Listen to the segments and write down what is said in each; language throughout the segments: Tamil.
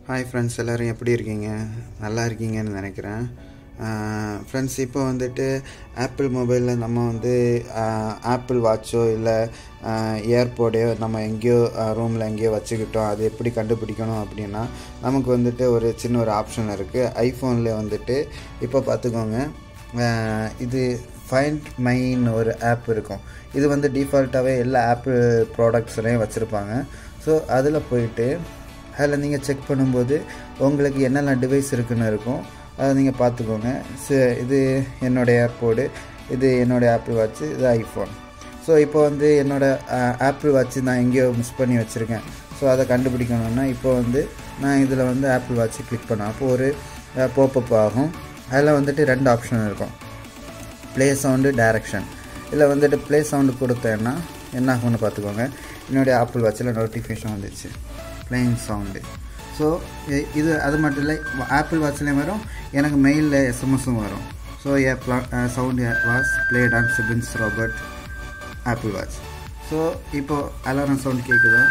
ஹாய் ஃப்ரெண்ட்ஸ் எல்லோரும் எப்படி இருக்கீங்க நல்லா இருக்கீங்கன்னு நினைக்கிறேன் ஃப்ரெண்ட்ஸ் இப்போ வந்துட்டு ஆப்பிள் மொபைலில் நம்ம வந்து ஆப்பிள் வாட்சோ இல்லை ஏர்போர்டையோ நம்ம எங்கேயோ ரூமில் எங்கேயோ வச்சுக்கிட்டோம் அது எப்படி கண்டுபிடிக்கணும் அப்படின்னா நமக்கு வந்துட்டு ஒரு சின்ன ஒரு ஆப்ஷன் இருக்குது ஐஃபோனில் வந்துட்டு இப்போ பார்த்துக்கோங்க ஆஹ் இது ஃபைண்ட் மைன்னு ஒரு ஆப் இருக்கும் இது வந்து டிஃபால்ட்டாகவே எல்லா ஆப்பிள் ப்ராடக்ட்ஸ்லையும் வச்சுருப்பாங்க ஸோ அதில் போயிட்டு அதில் நீங்கள் செக் பண்ணும்போது உங்களுக்கு என்னென்ன டிவைஸ் இருக்குன்னு இருக்கும் அதை நீங்கள் பார்த்துக்கோங்க ச- இது என்னோடய ஏர்போர்டு இது என்னோடய ஆப்பிள் வாட்ச்சு இது ஐஃபோன் ஸோ இப்போ வந்து என்னோடய ஆப்பிள் வாட்ச்சு நான் எங்கேயோ மிஸ் பண்ணி வச்சுருக்கேன் ஸோ அதை கண்டுபிடிக்கணும்னா இப்போ வந்து நான் இதில் வந்து ஆப்பிள் வாட்ச்சு கிளிக் பண்ணேன் அப்போ ஒரு போப்பப் ஆகும் அதில் வந்துட்டு ரெண்டு ஆப்ஷன் இருக்கும் ப்ளே சவுண்டு டைரக்ஷன் இதில் வந்துட்டு ப்ளே சவுண்டு கொடுத்தேன்னா என்ன ஆகும்னு பார்த்துக்கோங்க என்னுடைய ஆப்பிள் வாட்சில் நோட்டிஃபிகேஷன் வந்துச்சு ப்ளேயிங் சவுண்டு ஸோ இது அது மட்டும் இல்லை ஆப்பிள் வாட்ச்லேயும் வரும் எனக்கு மெயிலில் எஸ்எம்எஸும் வரும் ஸோ ஏ ப்ளா சவுண்ட் வாஸ் பிளேட் ஆன் சிபின்ஸ் ராபர்ட் ஆப்பிள் வாட்ச் ஸோ இப்போது அலாரம் சவுண்ட் கேட்குதா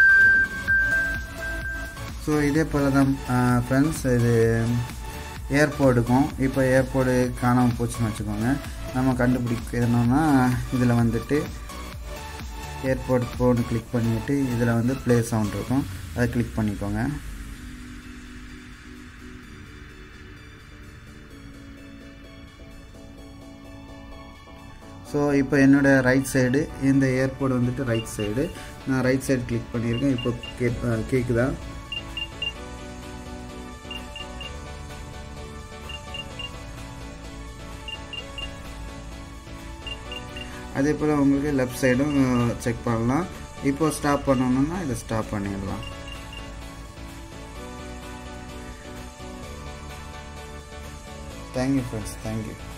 ஸோ இதே போல் தான் ஃப்ரெண்ட்ஸ் இது ஏர்போர்டுக்கும் இப்போ ஏர்போர்டு காணாமல் போச்சுன்னு வச்சுக்கோங்க நம்ம கண்டுபிடிக்கணும்னா இதில் வந்துட்டு ஏர்போர்ட் ஃபோன் கிளிக் பண்ணிவிட்டு இதில் வந்து ப்ளே சவுண்ட் இருக்கும் அதை கிளிக் பண்ணிக்கோங்க ஸோ இப்போ என்னோட ரைட் சைடு இந்த ஏர்போர்ட் வந்துட்டு ரைட் சைடு நான் ரைட் சைடு கிளிக் பண்ணியிருக்கேன் இப்போ கே கேட்குதா அதே போல் உங்களுக்கு லெஃப்ட் சைடும் செக் பண்ணலாம் இப்போ ஸ்டாப் பண்ணணும்னா இதை ஸ்டாப் பண்ணிடலாம் தேங்க்யூ ஃப்ரெண்ட்ஸ் தேங்க்யூ